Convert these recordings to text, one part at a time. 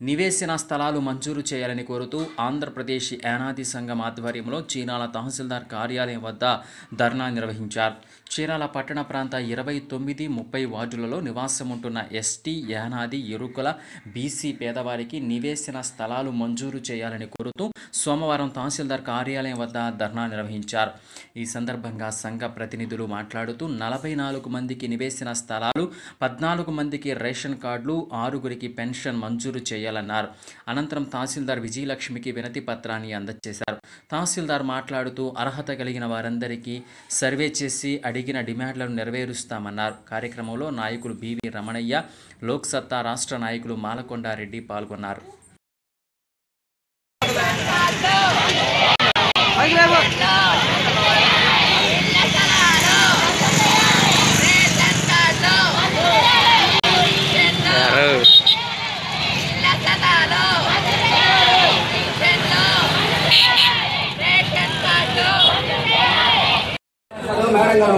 నివేశన స్థలాలు మంజూరు చేయాలని కోరుతూ ఆంధ్రప్రదేశ్ యానాది సంఘం ఆధ్వర్యంలో చీరాల తహసీల్దార్ కార్యాలయం వద్ద ధర్నా నిర్వహించారు చీరాల పట్టణ ప్రాంత ఇరవై తొమ్మిది ముప్పై వార్డులలో నివాసం ఉంటున్న ఎస్టీ యానాది ఎరుకల బీసీ పేదవారికి నివేశన స్థలాలు మంజూరు చేయాలని కోరుతూ సోమవారం తహసీల్దార్ కార్యాలయం వద్ద ధర్నా నిర్వహించారు ఈ సందర్భంగా సంఘ ప్రతినిధులు మాట్లాడుతూ నలభై నాలుగు మందికి నివేశన స్థలాలు పద్నాలుగు మందికి రేషన్ కార్డులు ఆరుగురికి పెన్షన్ మంజూరు చేయాలన్నారు అనంతరం తహసీల్దార్ విజయలక్ష్మికి వినతి పత్రాన్ని అందజేశారు తహసీల్దార్ మాట్లాడుతూ అర్హత కలిగిన వారందరికీ సర్వే చేసి అడిగిన డిమాండ్లను నెరవేరుస్తామన్నారు కార్యక్రమంలో నాయకులు బివి రమణయ్య లోక్సత్తా రాష్ట్ర నాయకులు మాలకొండారెడ్డి పాల్గొన్నారు మేడం గారు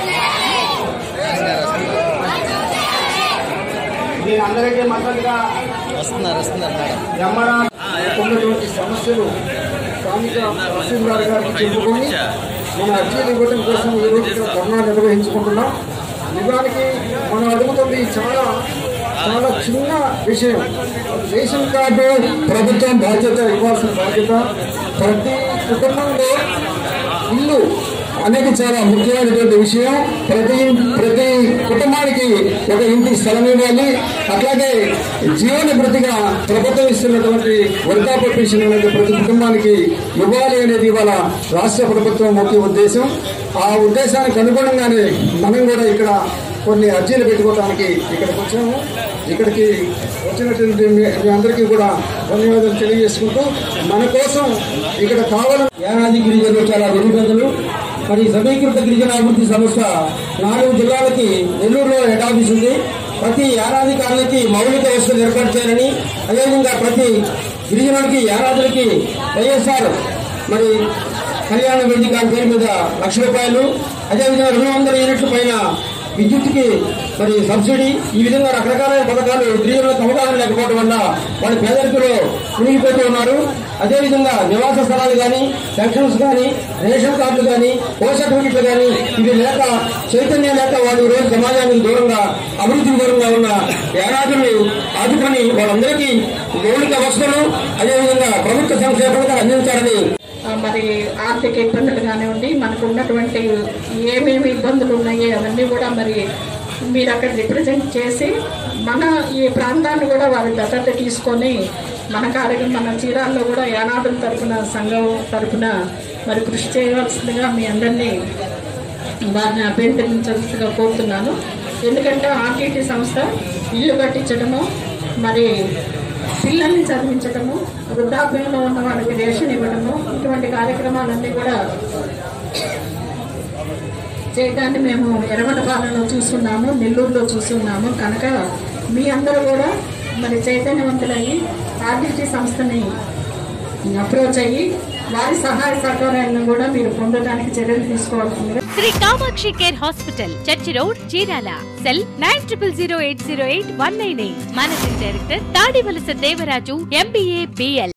దీని అందరికీ మద్దతుగా వస్తున్నారు వస్తున్నారు మేడం ఎమ్మడా ఉన్నటువంటి సమస్యలు స్థానిక తహసీల్దార్ గారికి చెప్పుకొని మన అర్జీలు ఇవ్వడం కోసం ఈ రోజు ఇక్కడ ధర్నా నిర్వహించుకుంటున్నాం నిజానికి మనం అడుగుతుంది చాలా చాలా చిన్న విషయం రేషన్ కార్డు ప్రభుత్వం బాధ్యత ఇవ్వాల్సిన బాధ్యత ప్రతి కుటుంబంలో ఇల్లు అనేది చాలా ముఖ్యమైనటువంటి విషయం ప్రతి ప్రతి కుటుంబానికి ఒక ఇంటి స్థలం ఇవ్వాలి అట్లాగే జీవన ప్రతిగా ప్రభుత్వం ఇస్తున్నటువంటి వృద్ధాప్య పెన్షన్ అనేది ప్రతి కుటుంబానికి ఇవ్వాలి అనేది ఇవాళ రాష్ట్ర ప్రభుత్వం ముఖ్య ఉద్దేశం ఆ ఉద్దేశానికి అనుగుణంగానే మనం కూడా ఇక్కడ కొన్ని అర్జీలు పెట్టుకోవడానికి ఇక్కడికి వచ్చాము ఇక్కడికి వచ్చినటువంటి మీ- మీ అందరికీ కూడా ధన్యవాదాలు తెలియజేసుకుంటూ మన కోసం ఇక్కడ కావాలని యానాది గిరిజనులు చాలా వెనుకలు మరి సమీకృత గిరిజన అభివృద్ధి సంస్థ నాలుగు జిల్లాలకి నెల్లూరులో హెడ్ ఆఫీస్ ఉంది ప్రతి యానాది కాలనీకి మౌలిక వసతులు ఏర్పాటు చేయాలని అదేవిధంగా ప్రతి గిరిజనులకి యానాదులకి వైఎస్ఆర్ మరి కళ్యాణ వేదిక అని పేరు మీద లక్ష రూపాయలు అదేవిధంగా రెండు వందల యూనిట్ల పైన విద్యుత్కి మరి సబ్సిడీ ఈ విధంగా రకరకాలైన పథకాలు గిరిజనులకు అవగాహన లేకపోవడం వల్ల వాళ్ళ పేదరికలో మునిగిపోతూ ఉన్నారు అదేవిధంగా నివాస స్థలాలు కానీ పెన్షన్స్ కానీ రేషన్ కార్డులు కానీ ఓ సర్టిఫికెట్లు కానీ ఇవి లేక చైతన్యం లేక వాళ్ళు ఈ రోజు సమాజానికి దూరంగా అభివృద్ధికి దూరంగా ఉన్న ఏడాదులు ఆదుకొని వాళ్ళందరికీ మౌలిక వసతులు అదేవిధంగా ప్రభుత్వ సంక్షేమాలు అందించాలని ఆ, మరి ఆర్థిక ఇబ్బందులు కానివ్వండి మనకు ఉన్నటువంటి ఏమేమి ఇబ్బందులు ఉన్నాయో అవన్నీ కూడా మరి మీరు అక్కడ రిప్రజెంట్ చేసి మన ఈ ప్రాంతాన్ని కూడా వారి దత్తత తీసుకొని మన కార్యక్రమం మన చీరాల్లో కూడా యానాదుల తరపున సంఘం తరపున మరి కృషి చేయవలసిందిగా మీ అందరినీ వారిని అభ్యర్థించాల్సిందిగా కోరుతున్నాను ఎందుకంటే ఆర్టీటీ సంస్థ ఇల్లు కట్టించడము మరి పిల్లల్ని చదివించడము వృద్ధాప్యంలో ఉన్న వాళ్ళకి రేషన్ ఇవ్వడము ఇటువంటి కార్యక్రమాలన్నీ కూడా చేయడాన్ని మేము ఎర్రగొండపాలెంలో చూస్తున్నాము నెల్లూరులో చూస్తున్నాము కనుక మీ అందరూ కూడా మరి చైతన్యవంతులయ్యి ఆర్టీటీ సంస్థని అప్రోచ్ అయ్యి వారి సహాయ సహకారాలను కూడా మీరు పొందడానికి చర్యలు తీసుకోవాల్సిందిగా Shri Kamakshi care hospital church road Chirala cell nine triple zero eight zero eight one nine eight managing director Tadivalasa Devaraju MBA BL